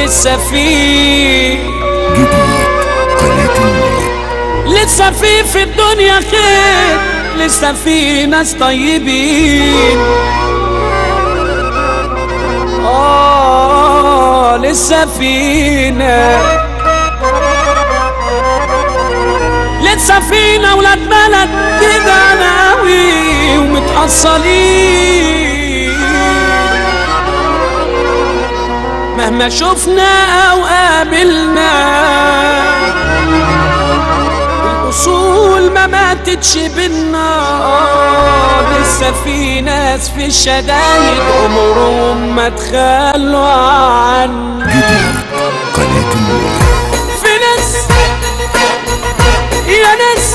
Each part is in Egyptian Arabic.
لسه في جديد قناة المولد لسه في في الدنيا خير لسه في ناس طيبين آه لسه فينا لسه فينا ولاد بلد كده ناوي ومتأصلين مهما شفنا أو قابلنا الأصول ما ماتتش بينا آه، لسه في ناس في الشدايد عمرهم ما تخلوا عن جديد قناة المولد في ناس يا ناس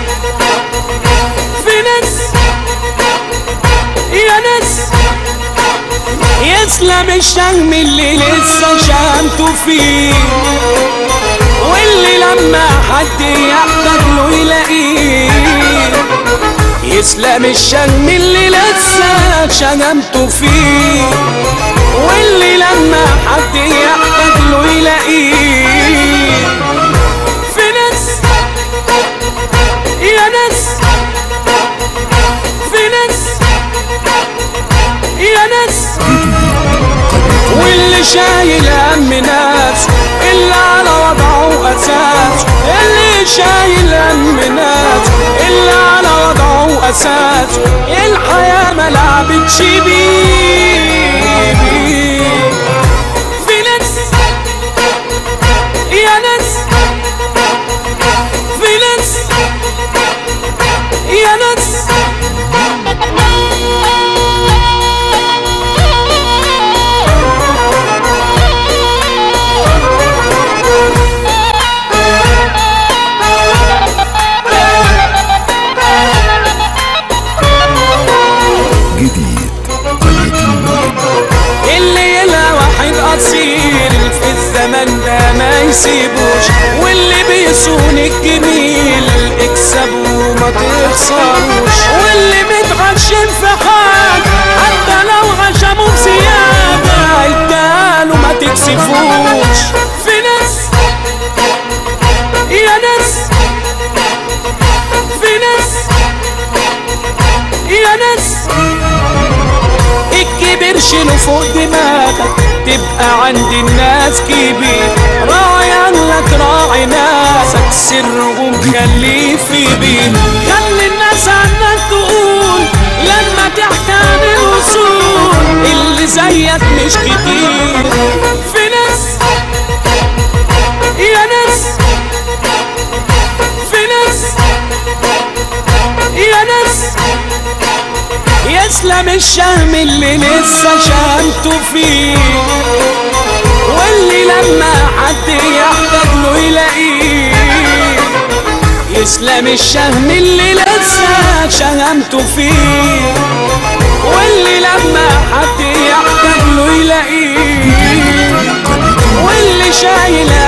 في ناس يا ناس يسلم الشهم اللي لسه شهمته فيه واللي لما حد يحتاج له يلاقيه يسلم الشهم اللي لسه شهمته فيه واللي لما حد يحتاج له يلاقيه في ناس يا ناس في ناس يا ناس واللي شايل هم ناس اللي على وضعه اساس اللي شايل هم ناس اللي على وضعه اساس الحياه ما لعبتش بيه في ناس يا ناس في ناس يا ناس جديد قناة المولد اللي يلا واحد اصيل في الزمن ده ما يسيبوش واللي بيصون الجميل اكسبوا ما تخسروش واللي متغشم في حاجة حتى لو غشموا بزيادة اداله ما تكسفوش في ناس يا ناس في ناس يا ناس الكبير شيله فوق دماغك تبقى عند الناس كبير راعي لك راعي ناسك سرهم خليه في بيت خلي الناس عنك تقول لما تحكي عن الوصول اللي زيك مش كتير في ناس يا ناس في ناس يا ناس يسلم الشهم اللي لسه شهمته فيه واللي لما حد يحتاج له يلاقيه يسلم الشهم اللي لسه شهمته فيه واللي لما حد يحتاج له يلاقيه واللي شايل